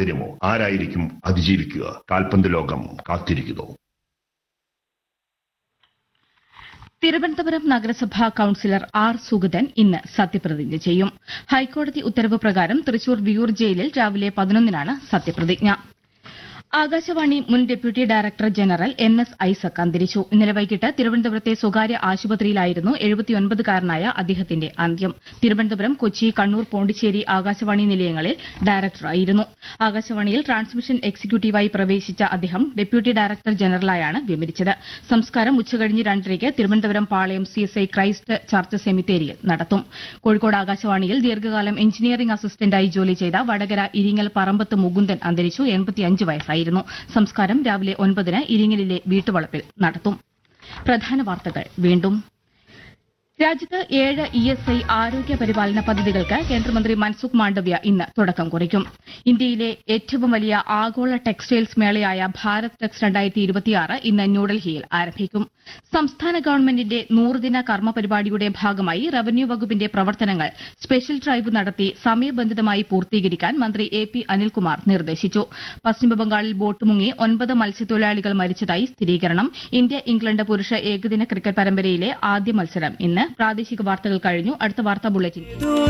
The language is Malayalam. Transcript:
സൗന്ദര്യമോ ആരായിരിക്കും അതിജീവിക്കുക കാൽപന്ത് ലോകം കാത്തിരിക്കുന്നു തിരുവനന്തപുരം നഗരസഭാ കൌൺസിലർ ആർ സുഗതൻ ഇന്ന് സത്യപ്രതിജ്ഞ ചെയ്യും ഹൈക്കോടതി ഉത്തരവ് പ്രകാരം തൃശൂർ വിയൂർ ജയിലിൽ രാവിലെ പതിനൊന്നിനാണ് സത്യപ്രതിജ്ഞ ആകാശവാണി മുൻ deputy director general N S Isaac അന്തരിച്ചു ഇന്നലെ വൈകിട്ട് തിരുവനന്തപുരത്തെ സ്വകാര്യ ആശുപത്രിയിലായിരുന്നു എഴുപത്തിയൊൻപതുകാരനായ അദ്ദേഹത്തിന്റെ അന്ത്യം തിരുവനന്തപുരം കൊച്ചി കണ്ണൂർ പോണ്ടിച്ചേരി ആകാശവാണി നിലയങ്ങളിൽ ഡയറക്ടറായിരുന്നു ആകാശവാണിയിൽ ട്രാൻസ്മിഷൻ എക്സിക്യൂട്ടീവായി പ്രവേശിച്ച അദ്ദേഹം ഡെപ്യൂട്ടി ഡയറക്ടർ ജനറലായാണ് വിരമിച്ചത് സംസ്കാരം ഉച്ചകഴിഞ്ഞ് രണ്ടരയ്ക്ക് Thiruvananthapuram Palayam CSI Christ church സെമിത്തേരിയിൽ നടത്തും കോഴിക്കോട് ആകാശവാണിയിൽ ദീർഘകാലം എഞ്ചിനീയറിംഗ് അസിസ്റ്റന്റായി ജോലി ചെയ്ത വടകര ഇരിങ്ങൽ പറമ്പത്ത് മുകുന്ദൻ അന്തരിച്ചു എൺപത്തിയഞ്ച് വയസ്സായിരുന്നു സംസ്കാരം രാവിലെ ഒൻപതിന് ഇരിങ്ങലിലെ വീട്ടുവളപ്പിൽ നടത്തും പ്രധാന വാർത്തകൾ വീണ്ടും രാജ്യത്ത് ഏഴ് ഇ എസ് ഐ ആരോഗ്യ പരിപാലന പദ്ധതികൾക്ക് കേന്ദ്രമന്ത്രി മൻസുഖ് മാണ്ഡവ്യ ഇന്ന് തുടക്കം കുറിക്കും ഇന്ത്യയിലെ ഏറ്റവും വലിയ ആഗോള ടെക്സ്റ്റൈൽസ് മേളയായ ഭാരത് ടെക്സ് രണ്ടായിരത്തി ഇരുപത്തിയാറ് ഇന്ന് ന്യൂഡൽഹിയിൽ ആരംഭിക്കും സംസ്ഥാന ഗവൺമെന്റിന്റെ നൂറുദിന കർമ്മ പരിപാടിയുടെ ഭാഗമായി റവന്യൂ വകുപ്പിന്റെ പ്രവർത്തനങ്ങൾ സ്പെഷ്യൽ ഡ്രൈവ് നടത്തി സമയബന്ധിതമായി പൂർത്തീകരിക്കാൻ മന്ത്രി എ പി അനിൽകുമാർ നിർദ്ദേശിച്ചു പശ്ചിമബംഗാളിൽ ബോട്ട് മുങ്ങി ഒൻപത് മത്സ്യത്തൊഴിലാളികൾ മരിച്ചതായി സ്ഥിരീകരണം ഇന്ത്യ ഇംഗ്ലണ്ട് പുരുഷ ഏകദിന ക്രിക്കറ്റ് പരമ്പരയിലെ ആദ്യ മത്സരം ഇന്ന് പ്രാദേശിക വാർത്തകൾ കഴിഞ്ഞു അടുത്ത വാർത്താ ബുള്ളറ്റിൻ